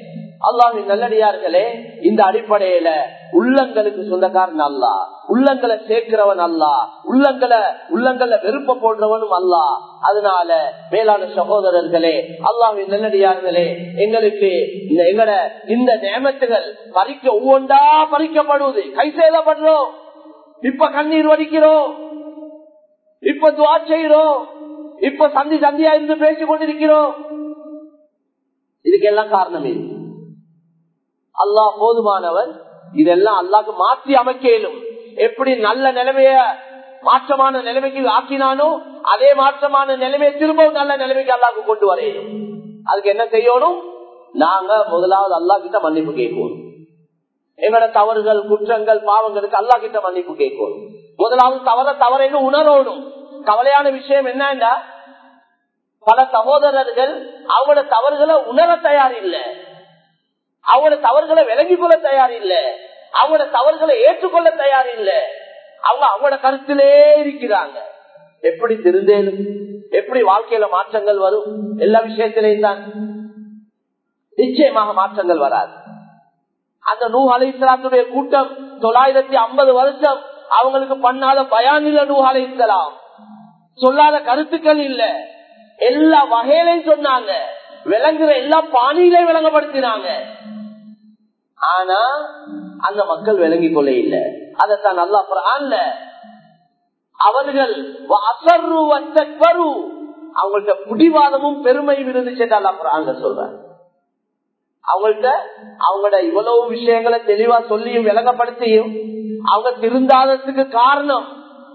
S1: அல்லாஹின் நல்லடியார்களே இந்த அடிப்படையில உள்ளங்களுக்கு சொந்தக்காரன் அல்லா உள்ளங்களை சேர்க்கிறவன் அல்லா உள்ளங்களை உள்ளங்களை வெறுப்ப போடுறவனும் அல்லா அதனால மேலான சகோதரர்களே அல்லாஹின் நல்லடியார்களே எங்களுக்கு இந்த எங்கட இந்த நியமத்துகள் பறிக்க ஒவ்வொன்றா பறிக்கப்படுவது கை செய்யப்படுறோம் இப்ப கண்ணீர் வடிக்கிறோம் இப்ப துவா செய்யறோம் இப்ப சந்தி சந்தியா இருந்து பேசிக் கொண்டிருக்கிறோம் இதுக்கெல்லாம் காரணம் இது அல்லாஹ் போதுமானவன் இதெல்லாம் அல்லாக்கு மாற்றி அமைக்க இயலும் எப்படி நல்ல நிலைமைய மாற்றமான நிலைமைக்கு ஆக்கினானோ அதே மாற்றமான நிலைமையை திரும்பவும் நல்ல நிலைமைக்கு அல்லாக்கு கொண்டு வரையணும் அதுக்கு என்ன செய்யணும் நாங்க முதலாவது அல்லா கிட்ட மன்னிப்பு கேட்கணும் எங்களோட தவறுகள் குற்றங்கள் பாவங்களுக்கு அல்லா கிட்ட மன்னிப்பு கேட்கணும் முதலாவது தவற தவறைன்னு உணரணும் கவலையான விஷயம் என்னன்னா பல சகோதரர்கள் அவங்களோட தவறுகளை உணர தயார் இல்லை அவங்களோட தவறுகளை விளங்கிக் கொள்ள தயார் இல்ல அவங்களோட தவறுகளை ஏற்றுக்கொள்ள தயார் இல்ல அவங்க அவங்களோட கருத்திலே இருக்கிறாங்க எப்படி திருந்தேனும் எப்படி வாழ்க்கையில மாற்றங்கள் வரும் எல்லா விஷயத்திலையும் தான் நிச்சயமாக மாற்றங்கள் வராது அந்த நூ அலைசலாத்துடைய கூட்டம் தொள்ளாயிரத்தி ஐம்பது வருஷம் அவங்களுக்கு பண்ணாத பயானில நூ அலைசலாம் சொல்லாத கருத்துக்கள் இல்ல எல்லா வகையிலையும் சொன்னாங்க விளங்குற எல்லா பாணியிலையும் விளங்கப்படுத்தினாங்க ஆனா அந்த மக்கள் விளங்கி கொள்ள இல்லை அதைத்தான் நல்லா குரான்ல அவர்கள் அவங்கள்ட்ட புடிவாதமும் பெருமையும் இருந்துச்சு அல்லா குரான்ல சொல்றாங்க அவங்கள்ட்ட அவங்களோட இவ்வளவு விஷயங்களை தெளிவா சொல்லியும் விளங்கப்படுத்தியும் அவங்க திருந்தாததுக்கு காரணம்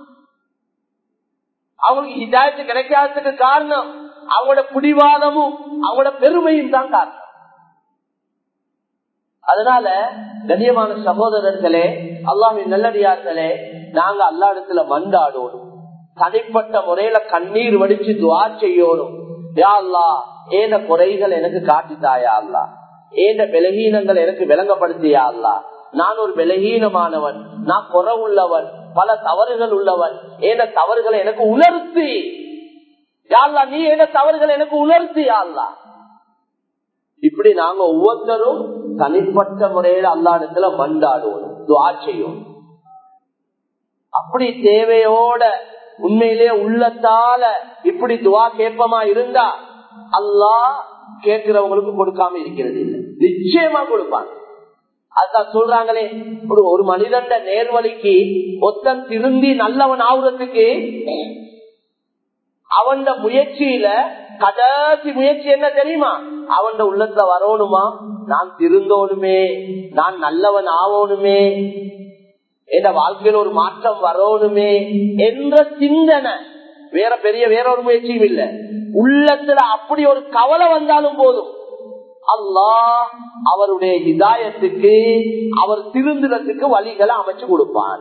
S1: அவங்களுக்கு இதாயத்து கிடைக்காததுக்கு காரணம் அவங்களோட புடிவாதமும் அவங்களோட பெருமையும் தான் காரணம் அதனால கண்ணியமான சகோதரர்களே அல்லாமின் நல்லடியார்களே நாங்க அல்லா இடத்துல மண்டாடணும் தனிப்பட்ட முறையில கண்ணீர் வடிச்சு துவா செய்யணும் யா அல்லா ஏன குறைகள் எனக்கு காட்டித்தாயா அல்லா ஏன விலகீனங்கள் எனக்கு விளங்கப்படுத்தியா அல்லா நான் ஒரு விலகீனமானவன் நான் குறை உள்ளவன் பல தவறுகள் உள்ளவன் ஏன தவறுகளை எனக்கு உணர்த்தி யாழ்லா நீ என்ன தவறுகள் எனக்கு உணர்த்தி யாழ்லா இப்படி நாங்க ஒவ்வொருத்தரும் தனிப்பட்ட முறையில அல்லா இடத்துல மண்டாடுவோம் துவா செய்யும் அப்படி தேவையோட உண்மையிலே உள்ளத்தால இப்படி துவா கேட்பமா இருந்தா அல்லாஹ் கேட்கிறவங்களுக்கு கொடுக்காம இருக்கிறது இல்லை நிச்சயமா கொடுப்பாங்க அதான் சொல்றாங்களே ஒரு ஒரு மனிதன் நேர்வழிக்கு ஒத்தன் திருந்தி நல்லவன் ஆகுறதுக்கு அவன் முயற்சியில கடைசி முயற்சி என்ன தெரியுமா அவன் உள்ளத்துல வரணுமா நான் திருந்தோனுமே நான் நல்லவன் ஆவோனுமே என் வாழ்க்கையில ஒரு மாற்றம் வரணுமே என்ற சிந்தனை வேற பெரிய வேற ஒரு முயற்சியும் இல்ல உள்ளத்துல அப்படி ஒரு கவலை வந்தாலும் போதும் அல்லாஹ் அவருடைய இதாயத்துக்கு அவர் திருந்துறதுக்கு வழிகளை அமைச்சு கொடுப்பான்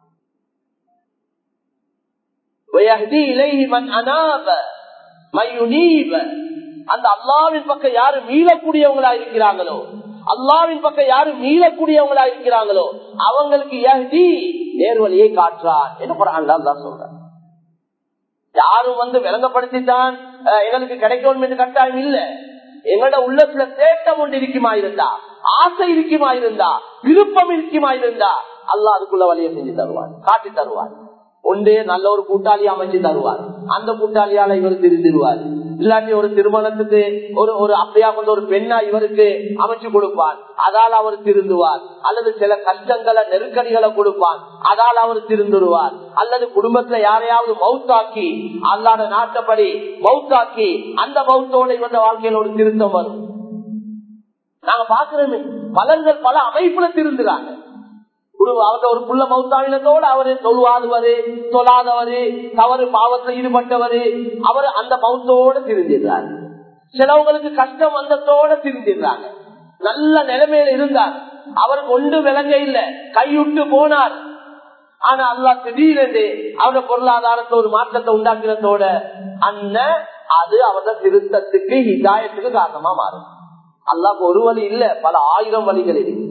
S1: அந்த அல்லாவின் பக்கம் யாரு மீளக்கூடியவங்களா இருக்கிறாங்களோ அல்லாவின் பக்கம் யாரு மீளக்கூடியவங்களா இருக்கிறாங்களோ அவங்களுக்கு யஹ்தி நேர்வழியை காட்டுறான் என்று குரான் தான் சொல்றேன் யாரும் வந்து விளங்கப்படுத்தித்தான் எங்களுக்கு கிடைக்கணும் என்று கட்டாயம் இல்ல எங்களோட உள்ளத்துல தேட்டம் ஒன்று இருக்குமா இருந்தா ஆசை இருக்குமா இருந்தா விருப்பம் இருக்குமா இருந்தா அல்லா அதுக்குள்ள வழியை செஞ்சு தருவான் காட்டி தருவான் ஒன்றே நல்ல ஒரு கூட்டாளி அமைச்சு தருவார் அந்த கூட்டாளியால இவர் திருந்திருவார் இல்லாட்டி ஒரு திருமணத்துக்கு ஒரு ஒரு அப்படியா கொண்ட ஒரு பெண்ணா இவருக்கு அமைச்சு கொடுப்பான் அதால் அவர் திருந்துவார் அல்லது சில கஷ்டங்களை நெருக்கடிகளை கொடுப்பான் அதால் அவர் திருந்துருவார் அல்லது குடும்பத்துல யாரையாவது மவுத்தாக்கி அல்லாத நாட்டப்படி மவுத்தாக்கி அந்த மவுத்தோட இவங்க வாழ்க்கையில ஒரு திருத்தம் வரும் நாங்க பாக்குறோமே பலர்கள் பல அமைப்புல திருந்துறாங்க அவங்க ஒரு புள்ள மௌத்தாவினத்தோடு அவரு தொழுவாதவரு தொழாதவரு தவறு பாவத்தில் ஈடுபட்டவரு அவர் அந்த மௌத்தோடு திருந்திடுறாரு சிலவங்களுக்கு கஷ்டம் வந்ததோட திருந்திடுறாங்க நல்ல நிலைமையில இருந்தார் அவருக்கு ஒன்று விளங்க இல்ல கையுட்டு போனார் ஆனா அல்லா திடீரென்று அவரோட பொருளாதாரத்தை ஒரு மாற்றத்தை உண்டாக்குறதோட அண்ண அது அவரோட திருத்தத்துக்கு ஹிதாயத்துக்கு காரணமா மாறும் அல்லாக்கு ஒரு வழி இல்ல பல ஆயிரம் வழிகள் இருக்கு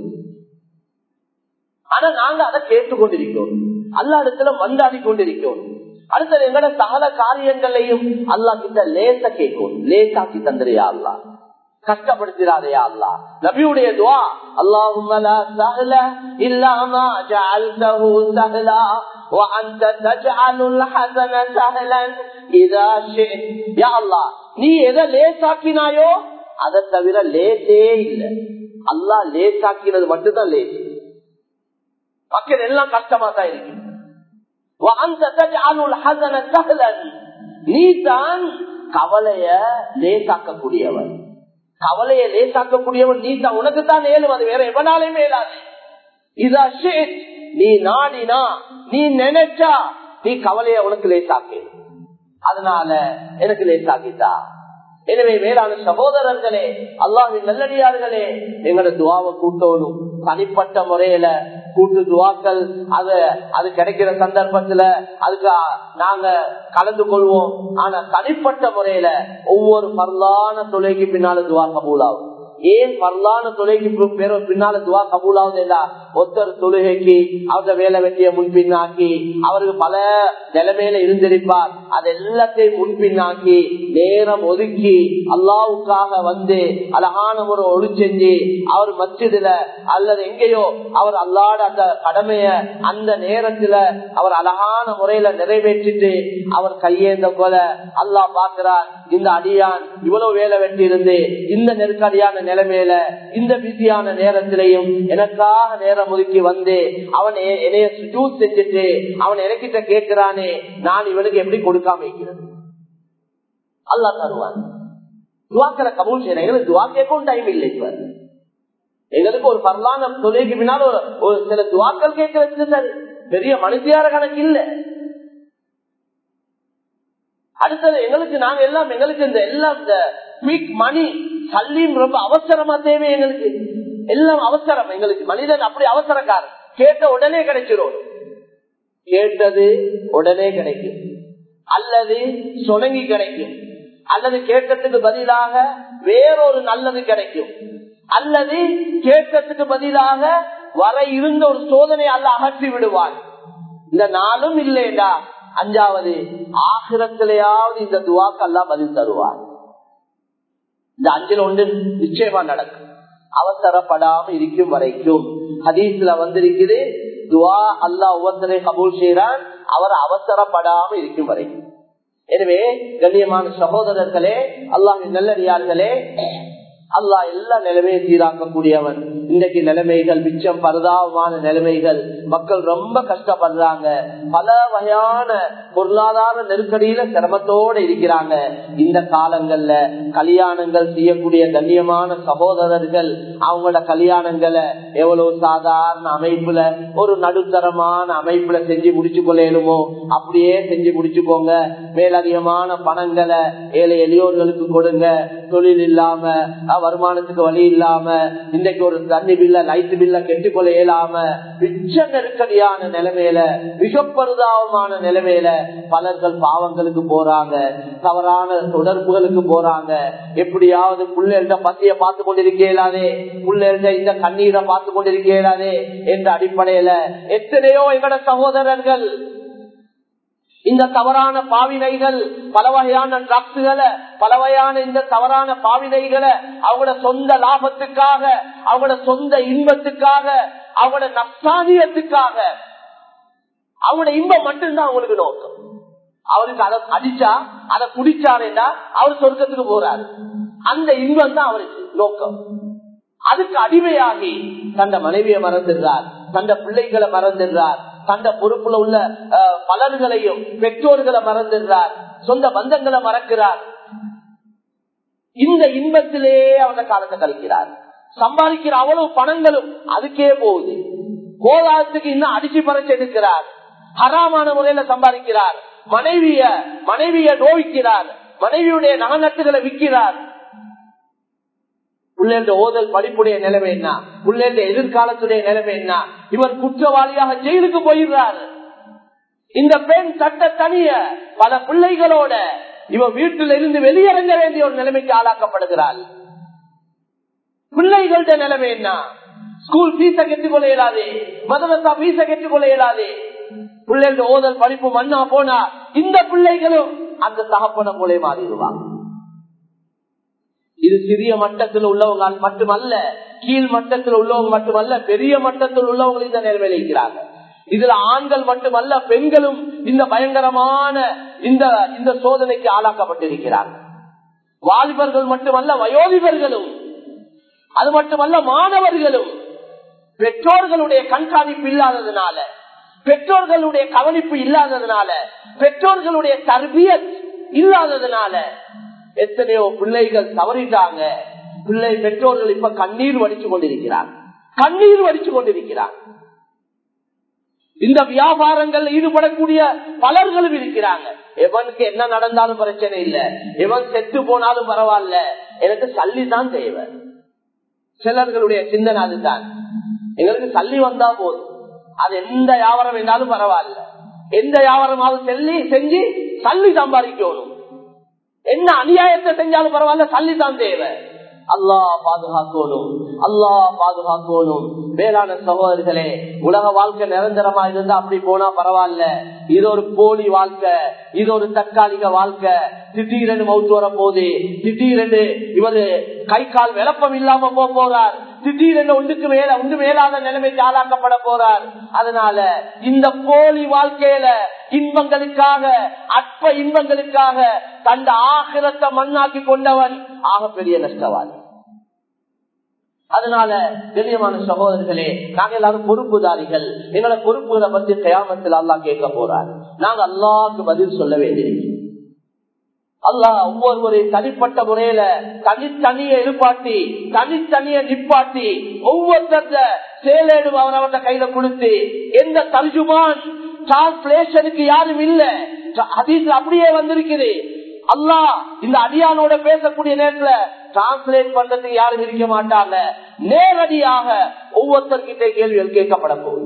S1: ஆனா நாங்க அதை கேட்டுக்கொண்டிருக்கிறோம் அல்லா இடத்துல மந்தாடி கொண்டிருக்கிறோம் அடுத்தது எங்கட சகல காரியங்களையும் அல்லா கிட்ட லேச கேட்கும் லேசாக்கி தந்திரியா அல்லா கஷ்டப்படுத்திடாதே அல்லா நபியுடைய துவா اللهم لا سهل إلا ما جعلته سهلا وأنت تجعل الحسن سهلا إذا شئت يا الله நீ எதை லேசாக்கினாயோ அதை தவிர லேசே இல்லை அல்லா லேசாக்கினது மட்டும்தான் லேசு மக்கள் எல்லாம் கஷ்டமா தான் இருக்கு நீ தான் கவலைய லேசாக்கக்கூடியவன் கவலையை லேசாக்கக்கூடியவன் நீ தான் உனக்கு தான் ஏழும் அது வேற எவனாலையும் மேலாது இதா ஷேட் நீ நாடினா நீ நினைச்சா நீ கவலைய உனக்கு லேசாக்கு அதனால எனக்கு லேசாக்கிட்டா எனவே மேலான சகோதரர்களே அல்லாவின் நல்லடியார்களே எங்களோட துவாவை கூட்டணும் தனிப்பட்ட முறையில கூட்டு துவாக்கள் அது அது கிடைக்கிற சந்தர்ப்பத்துல அதுக்கு நாங்க கலந்து கொள்வோம் ஆனா தனிப்பட்ட முறையில ஒவ்வொரு பரலான தொலைக்கு பின்னால துவா கபூலாகும் ஏன் பரலான தொலைக்கு பேர பின்னால துவா கபூலாவது இல்ல ஒருத்தர் தொழுகைக்கு அவங்க வேலை வெட்டிய முன்பின்னாக்கி அவருக்கு பல நிலைமையில இருந்திருப்பார் அது எல்லாத்தையும் முன்பின்னாக்கி நேரம் ஒதுக்கி அல்லாவுக்காக வந்து அழகான ஒரு ஒளி செஞ்சு அவர் மச்சிதுல அல்லது எங்கேயோ அவர் அல்லாட அந்த கடமைய அந்த நேரத்துல அவர் அழகான முறையில நிறைவேற்றிட்டு அவர் கையேந்த போல அல்லா பாக்குறார் இந்த அடியான் இவ்வளவு வேலை வெட்டி இருந்து இந்த நெருக்கடியான நிலைமையில இந்த பிஸியான நேரத்திலையும் எனக்காக நேரம் ஒதுக்கி வந்து அவன் என்னைய சுஜூத் செஞ்சுட்டு அவன் எனக்கிட்ட கேட்கிறானே நான் இவனுக்கு எப்படி கொடுக்காம இருக்கிறது அல்லா தருவான் துவாக்களை கபூல் செய்யறேன் எங்களுக்கு துவா கேட்கவும் டைம் இல்லை இப்ப எங்களுக்கு ஒரு பரலான தொழிலுக்கு பின்னால் ஒரு ஒரு சில துவாக்கள் கேட்கறதுக்கு சரி பெரிய மனுஷியார கணக்கு இல்லை அடுத்தது எங்களுக்கு நாங்க எல்லாம் எங்களுக்கு இந்த எல்லாம் இந்த குவிக் மணி சல்லியும் ரொம்ப அவசரமா தேவை எங்களுக்கு எல்லாம் அவசரம் எங்களுக்கு மனிதன் அப்படி அவசரக்காரன் கேட்ட உடனே கிடைச்சிடும் கேட்டது உடனே கிடைக்கும் அல்லது சொனங்கி கிடைக்கும் அல்லது கேட்டதுக்கு பதிலாக வேறொரு நல்லது கிடைக்கும் அல்லது கேட்டதுக்கு பதிலாக வர இருந்த ஒரு சோதனை அல்ல அகற்றி விடுவான் இந்த நாளும் இல்லைடா அஞ்சாவது ஆகிரத்திலேயாவது இந்த துவாக்கு அல்லா பதில் தருவார் இந்த அஞ்சில் ஒன்று நிச்சயமா நடக்கும் அவசரப்படாம இருக்கும் வரைக்கும் ஹதீஸ்ல வந்திருக்குது துவா அல்லா ஒவ்வொருத்தரை கபூல் செய்யறான் அவர் அவசரப்படாம இருக்கும் வரைக்கும் எனவே கண்ணியமான சகோதரர்களே அல்லாஹின் நல்லடியார்களே அல்லாஹ் எல்லா நிலைமையும் சீராக்கக்கூடியவன் இன்றைக்கு நிலைமைகள் மிச்சம் பரிதாபமான நிலைமைகள் மக்கள் ரொம்ப கஷ்டப்படுறாங்க பல வகையான பொருளாதார நெருக்கடியில சிரமத்தோட இருக்கிறாங்க இந்த காலங்கள்ல கல்யாணங்கள் செய்யக்கூடிய கண்ணியமான சகோதரர்கள் அவங்களோட கல்யாணங்களை எவ்வளவு சாதாரண அமைப்புல ஒரு நடுத்தரமான அமைப்புல செஞ்சு முடிச்சு கொள்ளணுமோ அப்படியே செஞ்சு முடிச்சுக்கோங்க மேலதிகமான பணங்களை ஏழை எளியோர்களுக்கு கொடுங்க தொழில் இல்லாம வருமானத்துக்கு வழி இல்லாம இன்றைக்கு ஒரு தண்ணி பில்ல லைட் பில்ல கெட்டுக்கொள்ள இயலாம மிச்ச நெருக்கடியான நிலைமையில மிக பருதாபமான நிலைமையில பலர்கள் பாவங்களுக்கு போறாங்க தவறான தொடர்புகளுக்கு போறாங்க எப்படியாவது புள்ளெழுத பத்திய பார்த்து கொண்டிருக்க இயலாதே புள்ளெழுத இந்த கண்ணீரை பார்த்து கொண்டிருக்க இயலாதே என்ற அடிப்படையில எத்தனையோ எங்கட சகோதரர்கள் இந்த தவறான பாவினைகள் பல வகையான ட்ரக்ஸுகளை பல வகையான இந்த தவறான பாவினைகளை அவங்களோட சொந்த லாபத்துக்காக அவங்களோட சொந்த இன்பத்துக்காக அவங்களோட நப்சானியத்துக்காக அவங்களோட இன்பம் மட்டும்தான் அவங்களுக்கு நோக்கம் அவருக்கு அதை அடிச்சா அதை குடிச்சாருன்னா அவர் சொர்க்கத்துக்கு போறாரு அந்த இன்பம் தான் அவருக்கு நோக்கம் அதுக்கு அடிமையாகி தந்த மனைவியை மறந்துடுறார் தந்த பிள்ளைகளை மறந்துடுறார் தந்த பொறுப்புல உள்ள பலர்களையும் பெற்றோர்களை மறந்துடுறார் சொந்த பந்தங்களை மறக்கிறார் இந்த இன்பத்திலே அவன காலத்தை கழிக்கிறார் சம்பாதிக்கிற அவ்வளவு பணங்களும் அதுக்கே போகுது கோதாரத்துக்கு இன்னும் அடிச்சு பறிச்சு எடுக்கிறார் ஹராமான முறையில சம்பாதிக்கிறார் மனைவிய மனைவிய நோய்க்கிறார் மனைவியுடைய நகநட்டுகளை விற்கிறார் புள்ளேண்ட ஓதல் படிப்புடைய நிலைமை என்ன புள்ளேண்ட எதிர்காலத்துடைய நிலைமை என்ன இவர் குற்றவாளியாக ஜெயிலுக்கு போயிடுறார் இந்த பெண் சட்ட தனிய பல பிள்ளைகளோட இவன் வீட்டில் இருந்து வெளியிறங்க வேண்டிய ஒரு நிலைமைக்கு ஆளாக்கப்படுகிறாள் பிள்ளைகளோட நிலைமை என்ன ஸ்கூல் பீஸ கெட்டுக் கொள்ள இயலாது மதரசா பீஸ கெட்டுக் கொள்ள இயலாது பிள்ளைகளோட ஓதல் படிப்பு மண்ணா போனா இந்த பிள்ளைகளும் அந்த தகப்பன போலே மாறிடுவாங்க இது சிறிய மட்டத்தில் உள்ளவங்க மட்டுமல்ல கீழ் மட்டத்தில் உள்ளவங்க மட்டுமல்ல பெரிய மட்டத்தில் உள்ளவங்க இந்த நிலைமையில் இருக்கிறாங்க இதுல ஆண்கள் மட்டுமல்ல பெண்களும் இந்த பயங்கரமான இந்த இந்த சோதனைக்கு ஆளாக்கப்பட்டிருக்கிறார்கள் வாலிபர்கள் மட்டுமல்ல வயோதிபர்களும் அது மட்டுமல்ல மாணவர்களும் பெற்றோர்களுடைய கண்காணிப்பு இல்லாததுனால பெற்றோர்களுடைய கவனிப்பு இல்லாததுனால பெற்றோர்களுடைய தர்பியத் இல்லாததுனால எத்தனையோ பிள்ளைகள் தவறிட்டாங்க பிள்ளை பெற்றோர்கள் இப்ப கண்ணீர் வடிச்சு கொண்டிருக்கிறார் கண்ணீர் வடிச்சு கொண்டிருக்கிறார் இந்த வியாபாரங்கள் ஈடுபடக்கூடிய பலர்களும் இருக்கிறாங்க எவனுக்கு என்ன நடந்தாலும் பிரச்சனை இல்ல எவன் செத்து போனாலும் பரவாயில்ல எனக்கு சல்லி தான் தேவை சிலர்களுடைய சிந்தனை அதுதான் எங்களுக்கு சல்லி வந்தா போதும் அது எந்த வியாபாரம் வேண்டாலும் பரவாயில்ல எந்த வியாபாரமாவது செல்லி செஞ்சு சல்லி சம்பாதிக்கணும் என்ன அநியாயத்தை செஞ்சாலும் பரவாயில்ல சல்லி தான் தேவை அல்லா பாதுகாக்கணும் அல்லா பாதுகாக்கணும் வேளாண் சகோதரர்களே உலக வாழ்க்கை நிரந்தரமா இருந்தா அப்படி போனா பரவாயில்ல இது ஒரு போலி வாழ்க்கை இது ஒரு தற்காலிக வாழ்க்கை திடீரென்று மவுத்து வர போது திடீரென்று இவரு கை கால் விளப்பம் இல்லாம போக போறார் திடீரென்று ஒன்றுக்கு மேல ஒன்று மேலாத நிலைமைக்கு ஆளாக்கப்பட போறார் அதனால இந்த போலி வாழ்க்கையில இன்பங்களுக்காக அற்ப இன்பங்களுக்காக தந்த ஆகிரத்தை மண்ணாக்கி கொண்டவன் ஆக பெரிய நஷ்டவாதி அதனால கண்ணியமான சகோதரர்களே நாங்க எல்லாரும் பொறுப்புதாரிகள் எங்களோட பொறுப்புகளை பத்தி கயாமத்தில் அல்லா கேட்க போறார் நாங்க அல்லாவுக்கு பதில் சொல்ல வேண்டியிருக்கோம் அல்லாஹ் ஒவ்வொருவரையும் தனிப்பட்ட முறையில தனித்தனிய எழுப்பாட்டி தனித்தனிய நிப்பாட்டி ஒவ்வொருத்த செயலேடு அவரவர்த கையில கொடுத்து எந்த தர்ஜுமான் டிரான்ஸ்லேஷனுக்கு யாரும் இல்ல ஹதீஸ்ல அப்படியே வந்திருக்குது அல்லாஹ் இந்த அடியானோட பேசக்கூடிய நேரத்துல டிரான்ஸ்லேட் பண்றதுக்கு யாரும் இருக்க மாட்டாங்க நேரடியாக ஒவ்வொருத்தர்கிட்ட கேள்விகள் கேட்கப்பட போகுது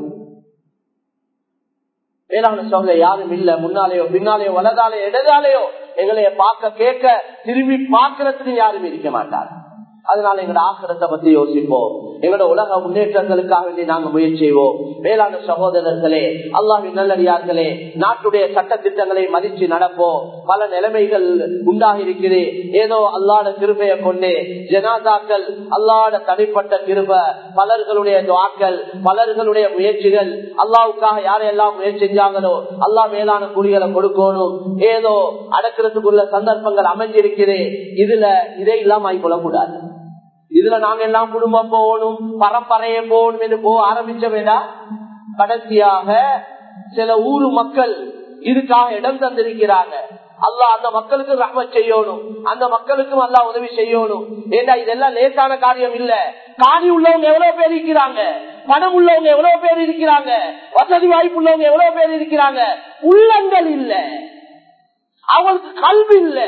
S1: வேளாண் சொல்ல யாரும் இல்ல முன்னாலேயோ பின்னாலேயோ வலதாலேயோ இடதாலேயோ எங்களைய பார்க்க கேட்க திரும்பி பார்க்கறதுக்கு யாரும் இருக்க மாட்டார் அதனால எங்களோட ஆக்கிரத்தை பத்தி யோசிப்போம் எங்களோட உலக முன்னேற்றங்களுக்காக வேண்டி நாங்க முயற்சி செய்வோம் வேளாண் சகோதரர்களே அல்லாவின் நல்லடியார்களே நாட்டுடைய சட்ட திட்டங்களை மதிச்சு நடப்போம் பல நிலைமைகள் உண்டாகி இருக்குது ஏதோ அல்லாட கிருபையை கொண்டு ஜனாதாக்கள் அல்லாட தனிப்பட்ட கிருப பலர்களுடைய துவாக்கள் பலர்களுடைய முயற்சிகள் அல்லாவுக்காக யாரெல்லாம் முயற்சி செஞ்சாங்களோ அல்லா மேலான கூலிகளை கொடுக்கணும் ஏதோ அடக்கிறதுக்குள்ள சந்தர்ப்பங்கள் அமைஞ்சிருக்குது இதுல இதை இல்லாம ஆகிக்கொள்ளக்கூடாது இதுல நாங்க எல்லாம் குடும்பம் போகணும் பரம்பரைய போகணும் என்று போக ஆரம்பிச்ச வேண்டாம் கடைசியாக சில ஊரு மக்கள் இதுக்காக இடம் தந்திருக்கிறாங்க அல்லா அந்த மக்களுக்கு ரஹ்ம செய்யணும் அந்த மக்களுக்கும் அல்லா உதவி செய்யணும் ஏண்டா இதெல்லாம் லேசான காரியம் இல்ல காணி உள்ளவங்க எவ்வளவு பேர் இருக்கிறாங்க பணம் உள்ளவங்க எவ்வளவு பேர் இருக்கிறாங்க வசதி வாய்ப்பு உள்ளவங்க எவ்வளவு பேர் இருக்கிறாங்க உள்ளங்கள் இல்ல அவங்களுக்கு கல்வி இல்லை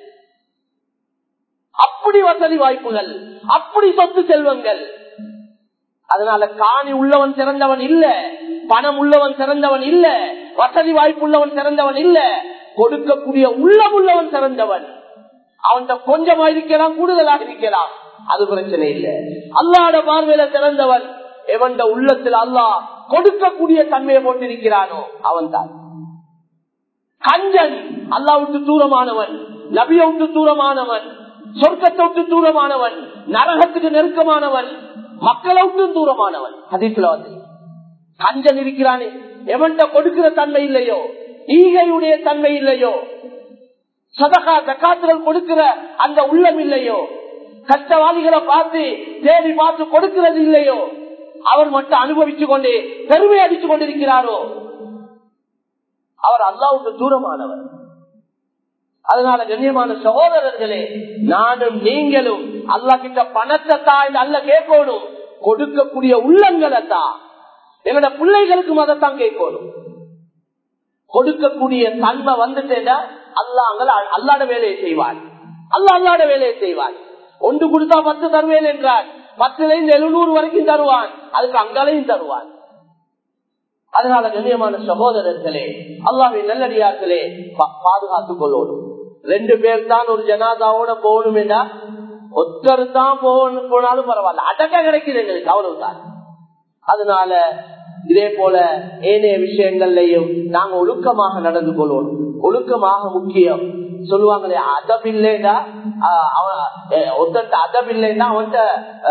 S1: அப்படி வசதி வாய்ப்புகள் அப்படி சொத்து செல்வங்கள் அதனால காணி உள்ளவன் சிறந்தவன் இல்ல பணம் உள்ளவன் சிறந்தவன் இல்ல வசதி வாய்ப்பு உள்ளவன் சிறந்தவன் இல்ல கொடுக்கக்கூடிய உள்ளம் உள்ளவன் சிறந்தவன் அவன்கிட்ட கொஞ்சமா இருக்கலாம் கூடுதலாக இருக்கலாம் அது பிரச்சனை இல்ல அல்லாட பார்வையில சிறந்தவன் எவன் உள்ளத்தில் அல்லாஹ் கொடுக்கக்கூடிய தன்மையை போட்டிருக்கிறானோ அவன் தான் கஞ்சன் அல்லா விட்டு தூரமானவன் நபிய விட்டு தூரமானவன் சொர்க்கத்தை விட்டு தூரமானவன் நரகத்துக்கு நெருக்கமானவன் மக்களை விட்டு தூரமானவன் அதித்துல வந்து கஞ்சன் இருக்கிறானே எவன்ட கொடுக்கிற தன்மை இல்லையோ ஈகையுடைய தன்மை இல்லையோ சதகா தக்காத்துகள் கொடுக்கிற அந்த உள்ளம் இல்லையோ கஷ்டவாதிகளை பார்த்து தேடி பார்த்து கொடுக்கிறது இல்லையோ அவர் மட்டும் அனுபவிச்சு கொண்டு பெருமை அடிச்சு கொண்டிருக்கிறாரோ அவர் அல்லாவுக்கு தூரமானவர் அதனால கண்ணியமான சகோதரர்களே நானும் நீங்களும் அல்லா கிட்ட பணத்தை தான் இந்த அல்ல கேட்கணும் கொடுக்கக்கூடிய உள்ளங்களை தான் என்னோட பிள்ளைகளுக்கும் அதைத்தான் கேட்கணும் கொடுக்கக்கூடிய தன்மை வந்துட்டேன்னா அல்லா அங்க அல்லாட வேலையை செய்வான் அல்ல அல்லாட வேலையை செய்வான் ஒன்று கொடுத்தா பத்து தருவேன் என்றான் பத்துல இருந்து எழுநூறு வரைக்கும் தருவான் அதுக்கு அங்களையும் தருவான் அதனால கண்ணியமான சகோதரர்களே அல்லாவின் நல்லடியார்களே பாதுகாத்துக் கொள்ளணும் ரெண்டு பேர் தான் ஒரு ஜனாதாவோட போகணும் என்றா ஒத்தர் தான் போகணும் போனாலும் பரவாயில்ல அடக்க கிடைக்குது எங்களுக்கு அவ்வளவுதான் அதனால இதே போல ஏனைய விஷயங்கள்லையும் நாங்க ஒழுக்கமாக நடந்து கொள்ளணும் ஒழுக்கமாக முக்கியம் சொல்லுவாங்களே அதப் இல்லைன்னா அவன் ஒருத்தன் அதப் இல்லைன்னா அவன்கிட்ட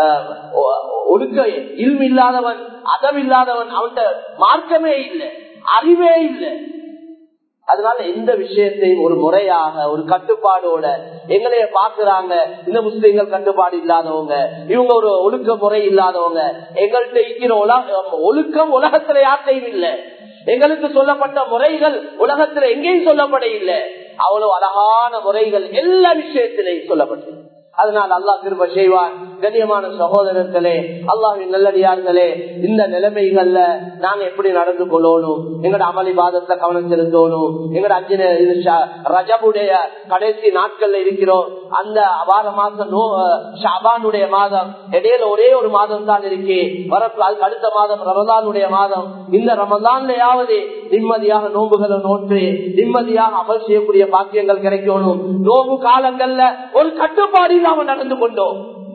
S1: ஒடுக்க இல்மு இல்லாதவன் அதம் இல்லாதவன் அவன்கிட்ட மார்க்கமே இல்லை அறிவே இல்லை அதனால எந்த விஷயத்தையும் ஒரு முறையாக ஒரு கட்டுப்பாடோட எங்களைய பாக்குறாங்க இந்த முஸ்லீம்கள் கட்டுப்பாடு இல்லாதவங்க இவங்க ஒரு ஒழுக்க முறை இல்லாதவங்க எங்கள்கிட்ட இருக்கிற ஒழுக்கம் உலகத்துல யார்ட்டையும் இல்லை எங்களுக்கு சொல்லப்பட்ட முறைகள் உலகத்துல எங்கேயும் சொல்லப்பட இல்லை அவ்வளவு அழகான முறைகள் எல்லா விஷயத்திலையும் சொல்லப்பட்டது அதனால் அல்லாஹ் திரும்ப செய்வான் கண்ணியமான சகோதரர்களே அல்லாஹின் நல்லடியார்களே இந்த நிலைமைகள்ல நாங்க எப்படி நடந்து கொள்ளணும் எங்கட அமளி பாதத்துல கவனம் செலுத்தணும் எங்கட அஞ்சன ரஜபுடைய கடைசி நாட்கள்ல இருக்கிறோம் அந்த வார மாசம் நோ ஷாபானுடைய மாதம் இடையில ஒரே ஒரு மாதம் தான் இருக்கு வரப்பு அதுக்கு அடுத்த மாதம் ரமதானுடைய மாதம் இந்த ரமதான்லயாவது நிம்மதியாக நோன்புகளை நோற்று நிம்மதியாக அமல் செய்யக்கூடிய பாக்கியங்கள் கிடைக்கணும் நோம்பு காலங்கள்ல ஒரு கட்டுப்பாடு இல்லாம நடந்து கொண்டோம்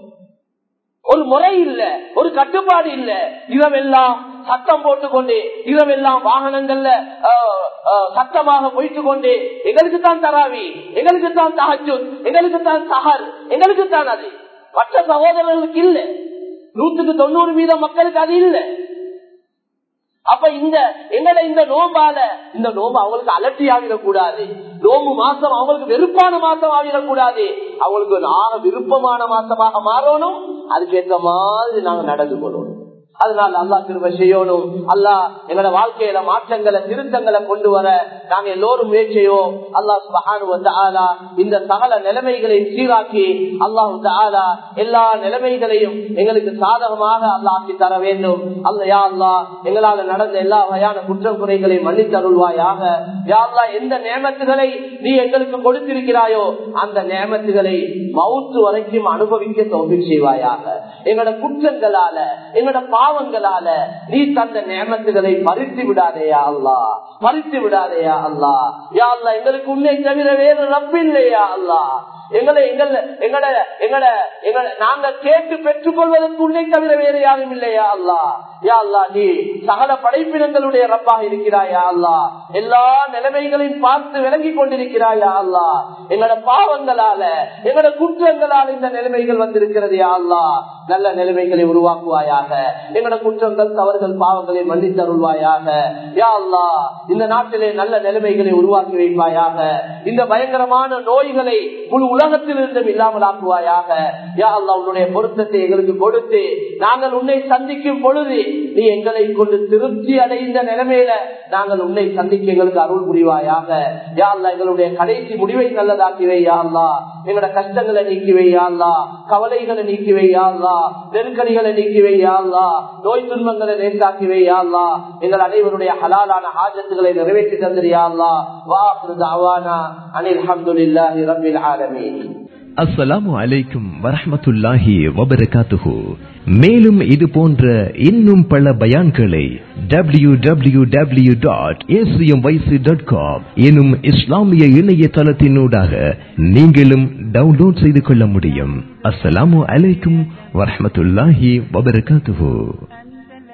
S1: ஒரு முறை இல்ல ஒரு கட்டுப்பாடு இல்ல இரவெல்லாம் சத்தம் போட்டுக்கொண்டு இரவெல்லாம் வாகனங்கள்ல சத்தமாக போயிட்டு கொண்டு எங்களுக்கு தான் தராவி எங்களுக்கு தான் தகச்சு எங்களுக்கு தான் சஹர் எங்களுக்கு தான் அது மற்ற சகோதரர்களுக்கு இல்ல நூற்றுக்கு தொண்ணூறு வீதம் மக்களுக்கு அது இல்லை அப்ப இந்த எங்கட இந்த நோம்பால இந்த நோம்பு அவங்களுக்கு அலட்டி ஆகிடக்கூடாது நோம்பு மாசம் அவங்களுக்கு வெறுப்பான மாசம் ஆகிடக்கூடாது அவங்களுக்கு நாக விருப்பமான மாசமாக மாறணும் அதுக்கேற்ற மாதிரி நாங்க நடந்து கொள்ளணும் அதனால அல்லா திரும்ப செய்யணும் அல்லா எங்களோட வாழ்க்கையில மாற்றங்களை திருத்தங்களை கொண்டு வர நாங்க எல்லோரும் முயற்சியோம் அல்லாஹ் சுபஹானு இந்த சகல நிலைமைகளையும் சீராக்கி அல்லாஹு ஆலா எல்லா நிலைமைகளையும் எங்களுக்கு சாதகமாக அல்லாஹி தர வேண்டும் அல்ல யா அல்லா எங்களால நடந்த எல்லா வகையான குற்றம் குறைகளையும் மன்னித்தருள்வாயாக யா அல்லா எந்த நேமத்துகளை நீ எங்களுக்கு கொடுத்திருக்கிறாயோ அந்த நேமத்துகளை மவுத்து வரைக்கும் அனுபவிக்க தோல்வி செய்வாயாக எங்களோட குற்றங்களால எங்களோட பாவங்களால நீ தந்த நேமத்துகளை பறித்து விடாதேயா அல்லா பறித்து விடாதேயா அல்லா யா அல்லா எங்களுக்கு உன்னை தவிர வேறு ரப்பில்லையா அல்லா எங்களை எங்கள எங்கட எங்கட எங்கட நாங்க கேட்டு பெற்றுக் கொள்வதற்கு உன்னை தவிர வேறு யாரும் இல்லையா அல்லா யா அல்லா நீ சகல படைப்பினங்களுடைய ரப்பாக இருக்கிறாயா அல்லா எல்லா நிலைமைகளையும் பார்த்து விளங்கி கொண்டிருக்கிறாயா அல்லா எங்கட பாவங்களால எங்கட குற்றங்களால் இந்த நிலைமைகள் வந்திருக்கிறது யா அல்லா நல்ல நிலைமைகளை உருவாக்குவாயாக எங்கட குற்றங்கள் தவறுகள் பாவங்களை மன்னித்தருள்வாயாக யா அல்லா இந்த நாட்டிலே நல்ல நிலைமைகளை உருவாக்கி வைப்பாயாக இந்த பயங்கரமான நோய்களை முழு உலகத்திலிருந்தும் இல்லாமல் ஆக்குவாயாக யா அல்லா உன்னுடைய பொருத்தத்தை எங்களுக்கு கொடுத்து நாங்கள் உன்னை சந்திக்கும் பொழுது நீ எங்களை கொண்டு திருப்தி அடைந்த நிலைமையில நாங்கள் உன்னை சந்திக்க எங்களுக்கு அருள் புரிவாயாக யா அல்லா எங்களுடைய கடைசி முடிவை நல்லதாக்கிவை யா அல்லா எங்களோட கஷ்டங்களை நீக்கிவை யா அல்லா கவலைகளை நீக்கிவை யா அல்லா நெருக்கடிகளை நீக்கிவை யா அல்லா நோய் துன்பங்களை நேர்த்தாக்கிவை யா அல்லா எங்கள் அனைவருடைய ஹலாலான ஆஜத்துகளை நிறைவேற்றி தந்திரியா அல்லா வாஹ்ரு தாவானா அனில் அல்ஹம்துலில்லாஹி ரப்பில் ஆலமீன்
S2: அஸ்ஸலாமு அலைக்கும் வரஹ்மத்துல்லாஹி வபரகாத்துஹு மேலும் இது போன்ற இன்னும் பல பயான்களை W W W dot dot com எனும் இஸ்லாமிய இணையதளத்தினூடாக நீங்களும் டவுன்லோட் செய்து கொள்ள முடியும் அஸ்ஸலாமு அலைக்கும் வரஹ்மத்துல்லாஹி வபரகாத்துஹு